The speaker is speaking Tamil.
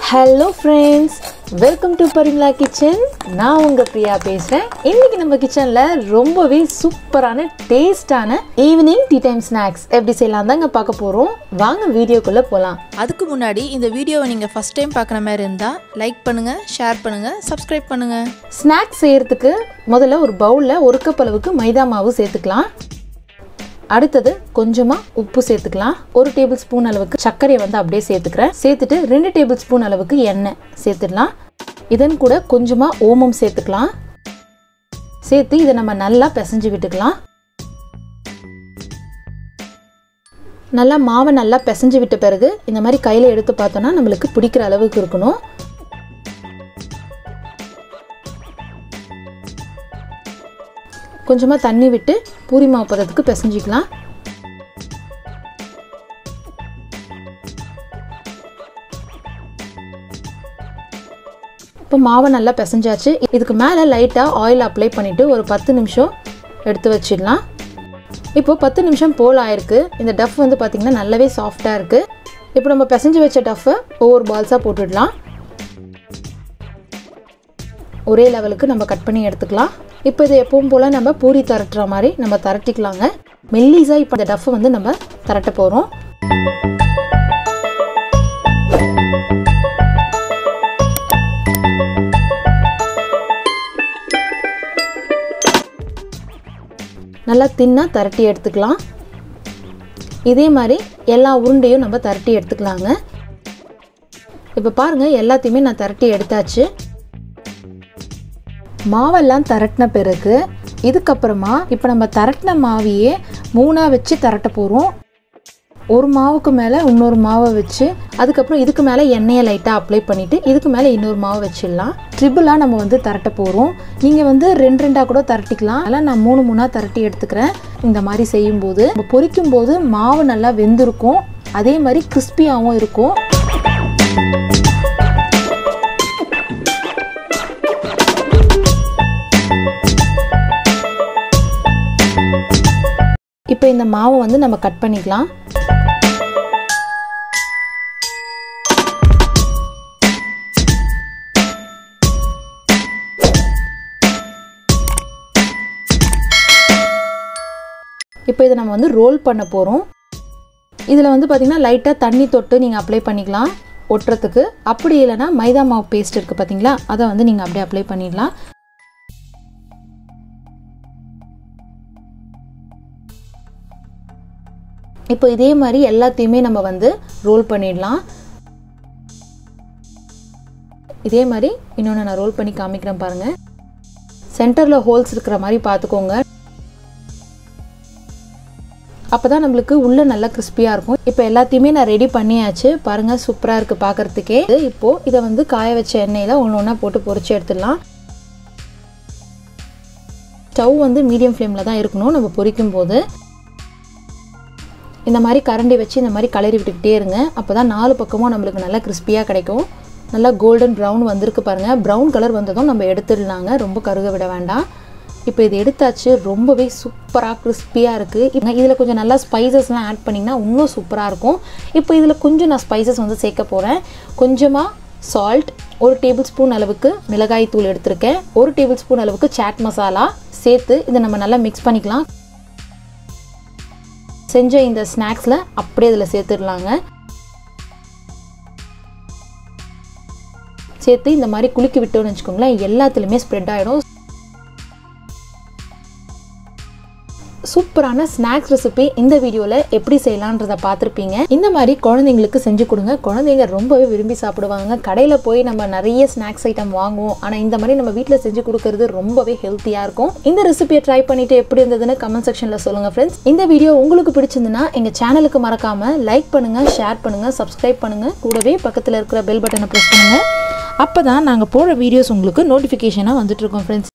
hello friends welcome to Parimala kitchen நான் உங்கள் பிரியா பேசுகிறேன் இன்றைக்கி நம்ம கிச்சனில் ரொம்பவே சூப்பரான டேஸ்டான ஈவினிங் டீ டைம் ஸ்நாக்ஸ் எப்படி செய்யலாம் தாங்க பார்க்க போகிறோம் வாங்க வீடியோக்குள்ளே போகலாம் அதுக்கு முன்னாடி இந்த வீடியோவை நீங்கள் ஃபஸ்ட் டைம் பார்க்குற மாதிரி இருந்தால் லைக் பண்ணுங்கள் ஷேர் பண்ணுங்கள் சப்ஸ்கிரைப் பண்ணுங்கள் ஸ்நாக்ஸ் செய்கிறதுக்கு முதல்ல ஒரு பவுலில் ஒரு கப் அளவுக்கு மைதா மாவு சேர்த்துக்கலாம் அடுத்தது கொஞ்சமாக உப்பு சேர்த்துக்கலாம் ஒரு டேபிள் ஸ்பூன் அளவுக்கு சர்க்கரையை வந்து அப்படியே சேர்த்துக்கிறேன் சேர்த்துட்டு ரெண்டு டேபிள் ஸ்பூன் அளவுக்கு எண்ணெய் சேர்த்துடலாம் இதன் கூட கொஞ்சமாக ஓமம் சேர்த்துக்கலாம் சேர்த்து இதை நம்ம நல்லா பிசைஞ்சு விட்டுக்கலாம் நல்லா மாவை நல்லா பிசைஞ்சு விட்ட பிறகு இந்த மாதிரி கையில் எடுத்து பார்த்தோன்னா நம்மளுக்கு பிடிக்கிற அளவுக்கு இருக்கணும் கொஞ்சமாக தண்ணி விட்டு பூரி மாவு பதத்துக்கு பிசைஞ்சிக்கலாம் இப்போ மாவை நல்லா பிசைஞ்சாச்சு இதுக்கு மேலே லைட்டாக ஆயில் அப்ளை பண்ணிவிட்டு ஒரு பத்து நிமிஷம் எடுத்து வச்சிடலாம் இப்போது பத்து நிமிஷம் போல் ஆயிருக்கு இந்த டஃப் வந்து பார்த்திங்கன்னா நல்லாவே சாஃப்டாக இருக்குது இப்போ நம்ம பிசைஞ்சு வச்ச டஃப்பை ஒவ்வொரு பால்ஸாக போட்டுடலாம் ஒரே லெவலுக்கு நம்ம கட் பண்ணி எடுத்துக்கலாம் இப்போ இது எப்பவும் போல் நம்ம பூரி தரட்டுற மாதிரி நம்ம தரட்டிக்கலாங்க மெல்லிஸாக இப்போ இந்த டஃப்பை வந்து நம்ம தரட்ட போகிறோம் நல்லா தின்னாக தரட்டி எடுத்துக்கலாம் இதே மாதிரி எல்லா உருண்டையும் நம்ம தரட்டி எடுத்துக்கலாங்க இப்போ பாருங்கள் எல்லாத்தையுமே நான் தரட்டி எடுத்தாச்சு மாவெல்லாம் திரட்டின பிறகு இதுக்கப்புறமா இப்போ நம்ம திரட்டின மாவையே மூணாக வச்சு திரட்ட போகிறோம் ஒரு மாவுக்கு மேலே இன்னொரு மாவை வச்சு அதுக்கப்புறம் இதுக்கு மேலே எண்ணெயை லைட்டாக அப்ளை பண்ணிவிட்டு இதுக்கு மேலே இன்னொரு மாவை வச்சிடலாம் ட்ரிபிளாக நம்ம வந்து திரட்ட போகிறோம் நீங்கள் வந்து ரெண்டு ரெண்டாக கூட திரட்டிக்கலாம் அதெல்லாம் நான் மூணு மூணாக திரட்டி எடுத்துக்கிறேன் இந்த மாதிரி செய்யும்போது நம்ம பொரிக்கும் போது மாவு நல்லா வெந்திருக்கும் அதே மாதிரி கிறிஸ்பியாகவும் இருக்கும் இப்போ இந்த மாவை வந்து நம்ம கட் பண்ணிக்கலாம் இப்போ இதை நம்ம வந்து ரோல் பண்ண போகிறோம் இதில் வந்து பார்த்திங்கன்னா லைட்டாக தண்ணி தொட்டு நீங்கள் அப்ளை பண்ணிக்கலாம் ஒட்டுறதுக்கு அப்படி இல்லைன்னா மைதா மாவு பேஸ்ட் இருக்குது பார்த்தீங்களா அதை வந்து நீங்கள் அப்படியே அப்ளை பண்ணிடலாம் இப்போ இதே மாதிரி எல்லாத்தையுமே நம்ம வந்து ரோல் பண்ணிடலாம் இதே மாதிரி இன்னொன்று நான் ரோல் பண்ணி காமிக்கிறேன் பாருங்கள் சென்டரில் ஹோல்ஸ் இருக்கிற மாதிரி பார்த்துக்கோங்க அப்போ தான் நம்மளுக்கு உள்ளே நல்லா கிறிஸ்பியாக இருக்கும் இப்போ எல்லாத்தையுமே நான் ரெடி பண்ணியாச்சு பாருங்கள் சூப்பராக இருக்குது பார்க்குறதுக்கே இப்போது இதை வந்து காய வச்ச எண்ணெயில் ஒன்று ஒன்றா போட்டு பொரிச்சு எடுத்துடலாம் ஸ்டவ் வந்து மீடியம் ஃப்ளேமில் தான் இருக்கணும் நம்ம பொரிக்கும் போது இந்த மாதிரி கரண்டி வச்சு இந்த மாதிரி கலரி விட்டுக்கிட்டே இருங்க அப்போ தான் நாலு பக்கமும் நம்மளுக்கு நல்லா கிறிஸ்பியாக கிடைக்கும் நல்லா கோல்டன் ப்ரௌன் வந்திருக்கு பாருங்கள் ப்ரௌன் கலர் வந்ததும் நம்ம எடுத்துடலாங்க ரொம்ப கருக விட வேண்டாம் இப்போ இது எடுத்தாச்சு ரொம்பவே சூப்பராக கிறிஸ்பியாக இருக்குது இப்போ இதில் கொஞ்சம் நல்லா ஸ்பைசஸ்லாம் ஆட் பண்ணிங்கன்னா இன்னும் சூப்பராக இருக்கும் இப்போ இதில் கொஞ்சம் நான் ஸ்பைசஸ் வந்து சேர்க்க போகிறேன் கொஞ்சமாக சால்ட் ஒரு டேபிள் ஸ்பூன் அளவுக்கு மிளகாய் தூள் எடுத்திருக்கேன் ஒரு டேபிள் ஸ்பூன் அளவுக்கு சாட் மசாலா சேர்த்து இதை நம்ம நல்லா மிக்ஸ் பண்ணிக்கலாம் செஞ்ச இந்த ஸ்நாக்ஸில் அப்படியே இதில் சேர்த்துடலாங்க சேர்த்து இந்த மாதிரி குலுக்கி விட்டோம்னு வச்சுக்கோங்களேன் எல்லாத்துலேயுமே ஸ்ப்ரெட் ஆகிடும் சூப்பரான ஸ்நாக்ஸ் ரெசிபி இந்த வீடியோவில் எப்படி செய்யலான்றதை பார்த்துருப்பீங்க இந்த மாதிரி குழந்தைங்களுக்கு செஞ்சு கொடுங்க குழந்தைங்க ரொம்பவே விரும்பி சாப்பிடுவாங்க கடையில் போய் நம்ம நிறைய ஸ்நாக்ஸ் ஐட்டம் வாங்குவோம் ஆனால் இந்த மாதிரி நம்ம வீட்டில் செஞ்சு கொடுக்கறது ரொம்பவே ஹெல்த்தியாக இருக்கும் இந்த ரெசிபியை ட்ரை பண்ணிட்டு எப்படி இருந்ததுன்னு கமெண்ட் செக்ஷனில் சொல்லுங்கள் ஃப்ரெண்ட்ஸ் இந்த வீடியோ உங்களுக்கு பிடிச்சிருந்துன்னா எங்கள் சேனலுக்கு மறக்காமல் லைக் பண்ணுங்கள் ஷேர் பண்ணுங்கள் சப்ஸ்கிரைப் பண்ணுங்கள் கூடவே பக்கத்தில் இருக்கிற பெல் பட்டனை ப்ரெஸ் பண்ணுங்கள் அப்போ தான் நாங்கள் போடுற வீடியோஸ் உங்களுக்கு நோட்டிஃபிகேஷனாக வந்துட்டு இருக்கோம் ஃப்ரெண்ட்ஸ்